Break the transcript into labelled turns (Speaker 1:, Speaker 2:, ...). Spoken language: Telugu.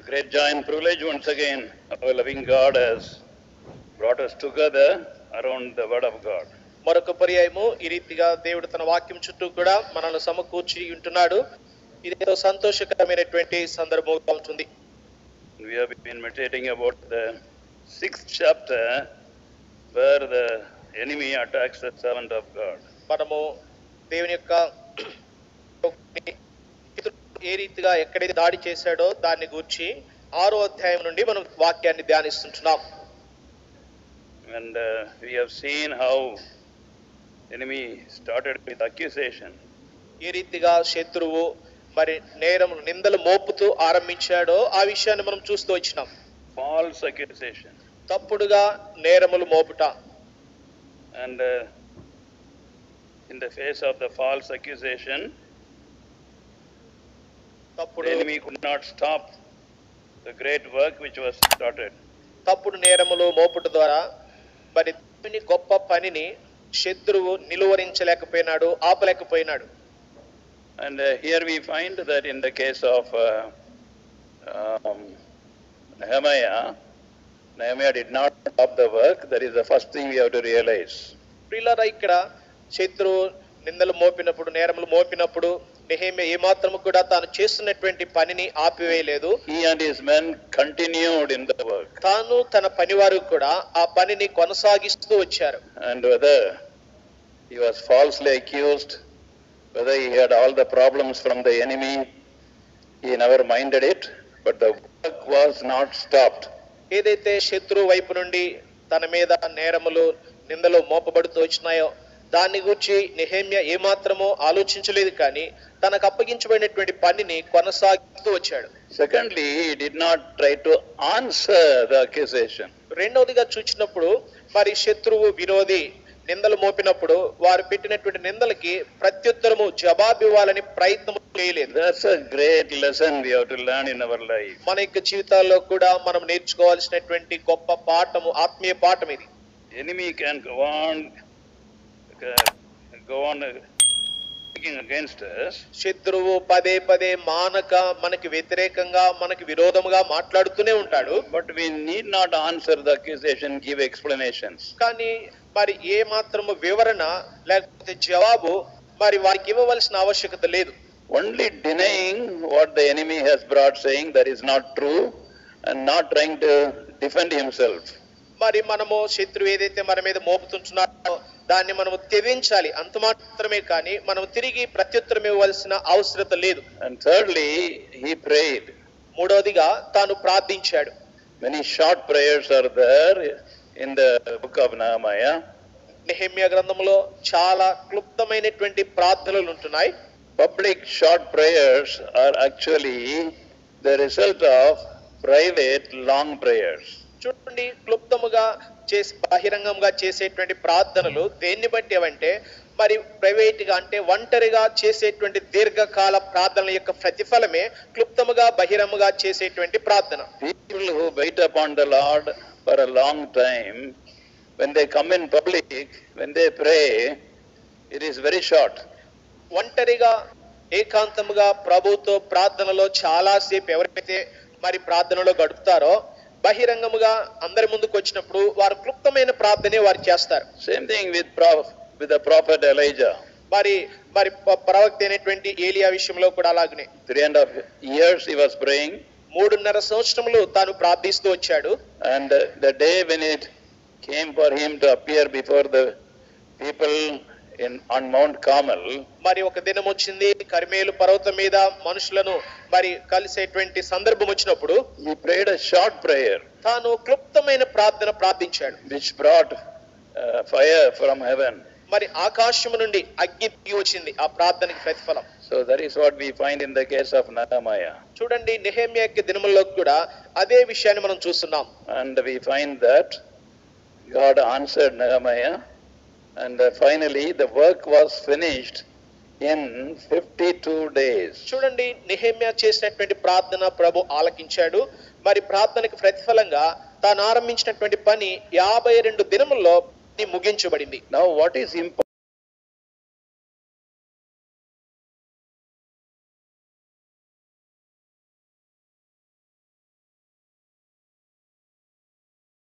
Speaker 1: great joy and privilege once again. Our loving God has brought us together around the Word of God.
Speaker 2: మరొక పర్యాయము ఈ రీతిగా దేవుడు తన వాక్యం చుట్టూ కూడా మనల్ని సమకూర్చి ఉంటున్నాడు ఇది ఎంతో సంతోషకరమైనటువంటి సందర్భంగా ఉంటుంది
Speaker 1: We have been meditating about the sixth chapter where the enemy attacks the servant of God.
Speaker 2: మనము దేవుని యొక్క ఏ రీతిగా ఎక్కడైతే దాడి చేశాడో దాన్ని గూర్చి ఆరో అధ్యాయం నుండి మనం వాక్యాన్ని ధ్యానిస్తుంటున్నాం
Speaker 1: And uh, we have seen how enemy started with accusation.
Speaker 2: ఏ రీతిగా శత్రువు మరి నేరం నిందలు మోపుతూ ఆరంభించాడో ఆ విషయాన్ని మనం చూస్తూ వచ్చినాం
Speaker 1: false accusation.
Speaker 2: తప్పుడుగా నేరములు మోపుట
Speaker 1: And uh, in the face of the false accusation,
Speaker 2: తప్పుడు
Speaker 1: the enemy could not stop the great work which was started.
Speaker 2: తప్పుడు నేరములు మోపుట ద్వారా మరి దేవుని గొప్ప పనిని శత్రువు నిలువరించలేకపోయినాడు ఆపలేకపోయినాడు
Speaker 1: And uh, here we find that in the case of uh, um, Nehemiah, Nehemiah did not stop the work. That is the first thing we have to realize.
Speaker 2: ప్రియులారా ఇక్కడ శత్రువు నిందలు మోపినప్పుడు నేరములు మోపినప్పుడు నెహేమియా ఏమాత్రము కూడా తాను చేస్తున్నటువంటి పనిని ఆపివేయలేదు
Speaker 1: He and his men continued in the work.
Speaker 2: తాను తన పనివారు కూడా ఆ పనిని కొనసాగిస్తూ వచ్చారు
Speaker 1: And whether he was falsely accused, whether he had all the problems from the enemy, he never minded it, but the work was not stopped.
Speaker 2: ఏదైతే శత్రువు వైపు నుండి తన మీద నేరములు నిందలు మోపబడుతూ వచ్చినాయో దాన్ని గురించి నెహేమ్య ఏమాత్రమో ఆలోచించలేదు కానీ తనకు అప్పగించబడినటువంటి పనిని కొనసాగిస్తూ వచ్చాడు
Speaker 1: Secondly, he did not try to answer the accusation.
Speaker 2: రెండవదిగా చూచినప్పుడు మరి శత్రువు విరోధి నిందలు మోపినప్పుడు వారు పెట్టినటువంటి నిందలకి ప్రత్యుత్తరము జవాబు ఇవ్వాలని ప్రయత్నం చేయలేదు
Speaker 1: That's a great lesson we have to learn in our life.
Speaker 2: మన యొక్క జీవితాల్లో కూడా మనం నేర్చుకోవాల్సినటువంటి గొప్ప పాఠము ఆత్మీయ పాఠం ఇది
Speaker 1: Enemy can go on, uh, go on uh, speaking against us,
Speaker 2: శత్రువు పదే పదే మానక మనకి వ్యతిరేకంగా మనకి విరోధముగా మాట్లాడుతూనే ఉంటాడు
Speaker 1: but we need not answer the accusation, give explanations.
Speaker 2: కానీ మరి ఏ మాత్రము వివరణ లేకపోతే జవాబు మరి వారికి ఇవ్వవలసిన ఆవశ్యకత లేదు
Speaker 1: Only denying what the enemy has brought, saying that is not true, and not trying to defend himself.
Speaker 2: మరి మనము శత్రువు ఏదైతే మన మీద మోపుతుంటున్నాడో దాన్ని మనము త్యజించాలి అంత మాత్రమే కానీ మనం తిరిగి ప్రత్యుత్తరం ఇవ్వవలసిన అవసరత లేదు
Speaker 1: And thirdly, he prayed.
Speaker 2: మూడవదిగా తాను ప్రార్థించాడు
Speaker 1: Many short prayers are there in the book of Nehemiah.
Speaker 2: నెహమ్య గ్రంథంలో చాలా క్లుప్తమైనటువంటి ప్రార్థనలు ఉంటున్నాయి
Speaker 1: Public short prayers are actually the result of private long prayers.
Speaker 2: చూడండి క్లుప్తముగా చేసి బహిరంగంగా చేసేటువంటి ప్రార్థనలు దేన్ని బట్టి అవంటే మరి ప్రైవేట్ గా అంటే ఒంటరిగా చేసేటువంటి దీర్ఘకాల ప్రార్థనల యొక్క ప్రతిఫలమే క్లుప్తముగా బహిరంగంగా చేసేటువంటి ప్రార్థన
Speaker 1: People who wait upon the Lord for a long time, when they come in public, when they pray, it is very short.
Speaker 2: ఒంటరిగా ఏకాంతముగా ప్రభుతో ప్రార్థనలో చాలాసేపు ఎవరైతే మరి ప్రార్థనలో గడుపుతారో బహిరంగముగా అందరి ముందుకు వచ్చినప్పుడు వారు క్లుప్తమైన ప్రార్థనే వారు చేస్తారు
Speaker 1: Same thing with, prof- with the prophet Elijah.
Speaker 2: మరి మరి ప- ప్రవక్త అయినటువంటి ఏలియా విషయంలో కూడా అలాగనే
Speaker 1: Three and a half years he was praying,
Speaker 2: మూడున్నర సంవత్సరములు తాను ప్రార్థిస్తూ వచ్చాడు
Speaker 1: and uh, the day when it came for him to appear before the people in, on Mount Carmel,
Speaker 2: మరి ఒక దినం వచ్చింది కరిమేలు పర్వతం మీద మనుషులను మరి కలిసేటువంటి సందర్భం వచ్చినప్పుడు
Speaker 1: he prayed a short prayer
Speaker 2: తాను క్లుప్తమైన ప్రార్థన ప్రార్థించాడు
Speaker 1: which brought uh, fire from heaven.
Speaker 2: మరి ఆకాశము నుండి అగ్ని దిగి వచ్చింది ఆ ప్రార్థనకి ప్రతిఫలం
Speaker 1: So that is what we find in the case of Nehemiah.
Speaker 2: చూడండి నెహేమియా యొక్క దినముల్లో కూడా అదే విషయాన్ని మనం చూస్తున్నాం
Speaker 1: And we find that God answered Nehemiah, and uh, finally the work was finished in 52 days.
Speaker 2: చూడండి నెహేమియా చేసినటువంటి ప్రార్థన ప్రభు ఆలకించాడు మరి ప్రార్థనకి ప్రతిఫలంగా తాను ఆరంభించినటువంటి పని యాభై రెండు దినముల్లో ముగించబడింది
Speaker 1: Now, what is important?